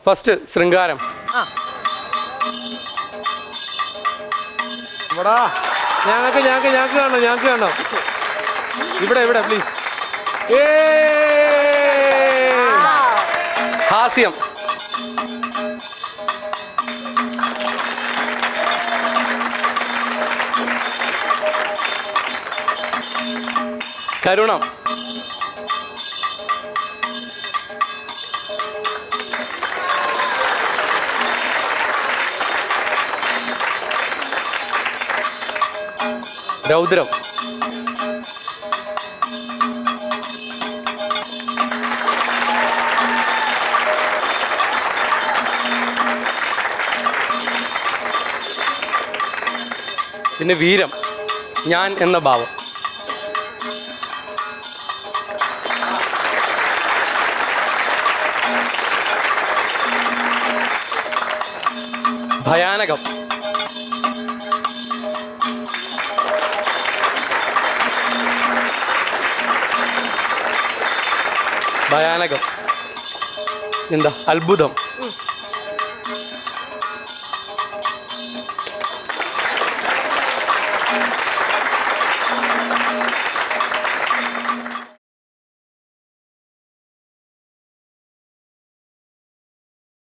first ശൃംഗാരം ആ ഇവിടാ ഞങ്ങൾക്ക് ഞങ്ങൾക്ക് ഞങ്ങൾക്ക് കാണണം ഞങ്ങൾക്ക് കാണണം ഇവിടെ ഇവിടെ പ്ലീസ് ഏ ഹാസ്യം കരുണം രൗദ്രം പിന്നെ വീരം ഞാൻ എന്ന ഭാവം ഭയാനകം ഭയാനകം എന്താ അത്ഭുതം